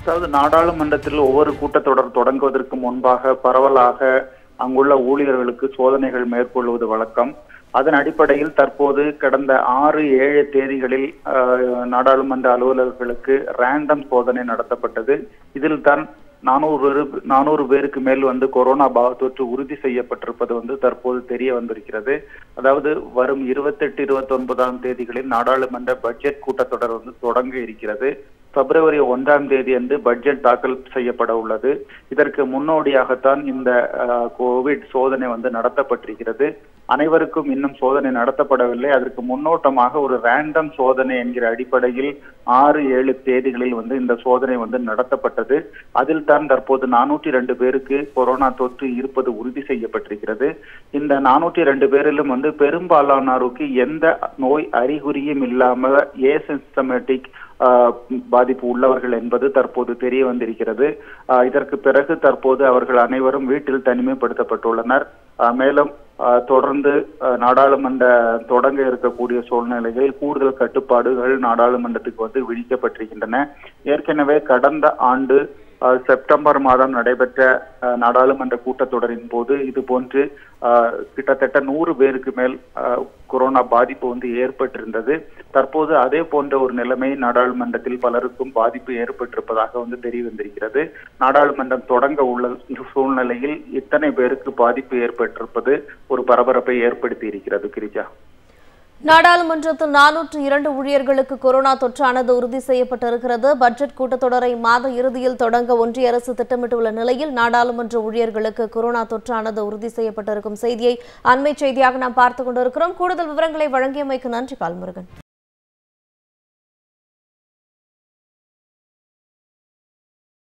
அதாவது நாடாளுமன்றத்தில் ஒவ்வொரு கூட்டத்தொடர் தொடங்குவதற்கு முன்பாக பரவலாக அங்குள்ள ஊழியர்களுக்கு சோதனைகள் மேற்கொள்வது வழக்கம் அதன் அடிப்படையில் தற்போது கடந்த ஆறு ஏழு தேதிகளில் அஹ், நாடாளுமன்ற அலுவலர்களுக்கு ரேண்டம் சோதனை நடத்தப்பட்டது இதில் தான் நானூறு நானூறு பேருக்கு மேல் வந்து கொரோனா பாவ தொற்று உறுதி செய்யப்பட்டிருப்பது வந்து தற்போது தெரிய வந்திருக்கிறது அதாவது வரும் இருபத்தெட்டு இருபத்தி ஒன்பதாம் தேதிகளில் நாடாளுமன்ற பட்ஜெட் கூட்டத்தொடர் வந்து தொடங்க இருக்கிறது பிப்ரவரி ஒன்றாம் தேதி அன்று பட்ஜெட் தாக்கல் செய்யப்பட உள்ளது இதற்கு முன்னோடியாகத்தான் இந்த அஹ், கோவிட் சோதனை வந்து நடத்தப்பட்டிருக்கிறது அனைவருக்கும் இன்னும் சோதனை நடத்தப்படவில்லை அதற்கு முன்னோட்டமாக ஒரு ரேண்டம் சோதனை என்கிற அடிப்படையில் ஆறு ஏழு தேதிகளில் வந்து இந்த சோதனை வந்து நடத்தப்பட்டது அதில் தான் தற்போது நானூற்றி ரெண்டு பேருக்கு கொரோனா தொற்று இருப்பது உறுதி செய்யப்பட்டிருக்கிறது இந்த நானூற்றி ரெண்டு பேரிலும் வந்து பெரும்பாலானோருக்கு எந்த நோய் அறிகுறியும் இல்லாமல் ஏசிஸ்டமேட்டிக் பாதிப்பு உள்ளவர்கள் என்பது தற்போது தெரிய வந்திருக்கிறது ஆஹ் இதற்கு பிறகு தற்போது அவர்கள் அனைவரும் வீட்டில் தனிமைப்படுத்தப்பட்டுள்ளனர் ஆஹ் மேலும் ஆஹ் தொடர்ந்து ஆஹ் நாடாளுமன்ற தொடங்க இருக்கக்கூடிய சூழ்நிலைகளில் கூடுதல் கட்டுப்பாடுகள் நாடாளுமன்றத்துக்கு வந்து விதிக்கப்பட்டிருக்கின்றன ஏற்கனவே கடந்த ஆண்டு ஆஹ் செப்டம்பர் மாதம் நடைபெற்ற ஆஹ் நாடாளுமன்ற கூட்டத்தொடரின் போது இது போன்று ஆஹ் கிட்டத்தட்ட நூறு பேருக்கு மேல் ஆஹ் கொரோனா பாதிப்பு வந்து ஏற்பட்டிருந்தது தற்போது அதே போன்ற ஒரு நிலைமை நாடாளுமன்றத்தில் பலருக்கும் பாதிப்பு ஏற்பட்டிருப்பதாக வந்து தெரிய வந்திருக்கிறது நாடாளுமன்றம் தொடங்க உள்ள சூழ்நிலையில் இத்தனை பேருக்கு பாதிப்பு ஏற்பட்டிருப்பது ஒரு பரபரப்பை ஏற்படுத்தி இருக்கிறது கிரிஜா நாடாளுமன்றத்தில் நானூற்று இரண்டு ஊழியர்களுக்கு கொரோனா தொற்றானது உறுதி செய்யப்பட்டிருக்கிறது பட்ஜெட் கூட்டத்தொடரை மாத இறுதியில் தொடங்க ஒன்றிய அரசு திட்டமிட்டுள்ள நிலையில் நாடாளுமன்ற ஊழியர்களுக்கு கொரோனா தொற்றானது உறுதி செய்யப்பட்டிருக்கும் செய்தியை அண்மை செய்தியாக நாம் பார்த்துக் கொண்டிருக்கிறோம் கூடுதல் விவரங்களை வழங்கியமைக்கு நன்றி பால்முருகன்